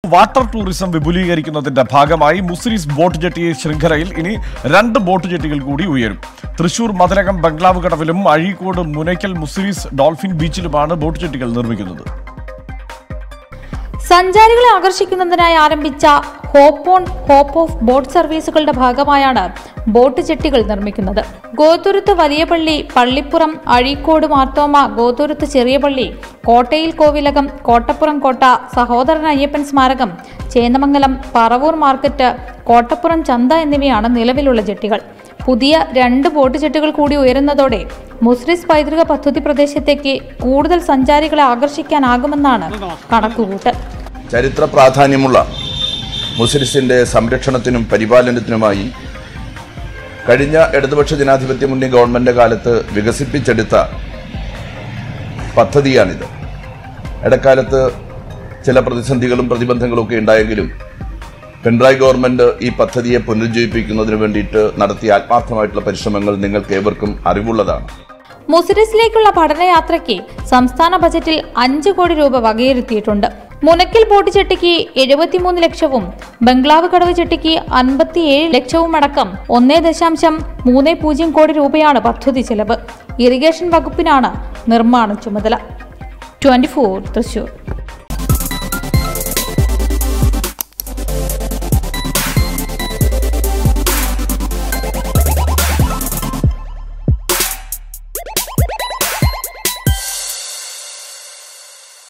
water tourism വിപുലീകരിക്കുന്നതിന്റെ ഭാഗമായി Muziris boat jetty ശൃംഖലയിൽ ഇനി രണ്ട് ബോട്ട് ജെട്ടികൾ കൂടി ഉയരും തൃശൂർ മതിലകം ബംഗ്ലാവ് കടവിലും അഴീക്കോട് മുനയ്ക്കൽ മുസിരിസ് ഡോൾഫിൻ ബീച്ചിലുമാണ് ബോട്ട് ജെട്ടികൾ നിർമ്മിക്കുന്നത് സഞ്ചാരികളെ ആകർഷിക്കുന്നതിനായി ആരംഭിച്ച hop on hop off boat സർവീസുകളുടെ ഭാഗമായാണ് ബോട്ട് ജെട്ടികൾ നിർമ്മിക്കുന്നത് ഗോതുരുത്ത് വലിയപള്ളി പള്ളിപ്പുറം അഴീക്കോട് മാർത്തോമ ഗോതുരുത്ത് ചെറിയപള്ളി കോട്ടയിൽ കോവിലകം കോട്ടപ്പുറം കോട്ട സഹോദരൻ അയ്യപ്പൻ സ്മാരകം ചേന്നമംഗലം പറവൂർ മാർക്കറ്റ് കോട്ടപ്പുറം ചന്ത എന്നിവയാണ് നിലവിലുള്ള ജെട്ടികൾ പുതിയ രണ്ട് ബോട്ട് ജെട്ടുകൾ കൂടി ഉയരുന്നതോടെ മുസ്ലിസ് പൈതൃക പദ്ധതി പ്രദേശത്തേക്ക് കൂടുതൽ സഞ്ചാരികളെ ആകർഷിക്കാനാകുമെന്നാണ് കണക്കുകൂട്ടൽ ചരിത്ര പ്രാധാന്യമുള്ള മുസ്ലിസിന്റെ സംരക്ഷണത്തിനും പരിപാലനത്തിനുമായി കഴിഞ്ഞ ഇടതുപക്ഷ ജനാധിപത്യ മുന്നണി ഗവൺമെന്റ് കാലത്ത് വികസിപ്പിച്ചെടുത്ത പദ്ധതിയാണിത് ഇടക്കാലത്ത് ചില പ്രതിസന്ധികളും പ്രതിബന്ധങ്ങളും ഒക്കെ ഉണ്ടായെങ്കിലും പിണറായി ഗവൺമെന്റ് ഈ പദ്ധതിയെ പുനരുജ്ജീവിപ്പിക്കുന്നതിന് വേണ്ടിയിട്ട് നടത്തിയ ആത്മാർത്ഥമായിട്ടുള്ള പരിശ്രമങ്ങൾ നിങ്ങൾക്ക് ഏവർക്കും അറിവുള്ളതാണ് മുസിരിസിലേക്കുള്ള പഠനയാത്രയ്ക്ക് സംസ്ഥാന ബജറ്റിൽ അഞ്ച് കോടി രൂപ വകയിരുത്തിയിട്ടുണ്ട് മുനക്കൽ ബോട്ട് ചെട്ടിക്ക് എഴുപത്തിമൂന്ന് ലക്ഷവും ബംഗ്ലാവ് കടവ് ചെട്ടിക്ക് അൻപത്തിയേഴ് ലക്ഷവും അടക്കം ഒന്നേ ദശാംശം മൂന്ന് പൂജ്യം കോടി രൂപയാണ് പദ്ധതി ചെലവ് ഇറിഗേഷൻ വകുപ്പിനാണ് നിർമ്മാണ ചുമതല ട്വന്റി ഫോർ തൃശൂർ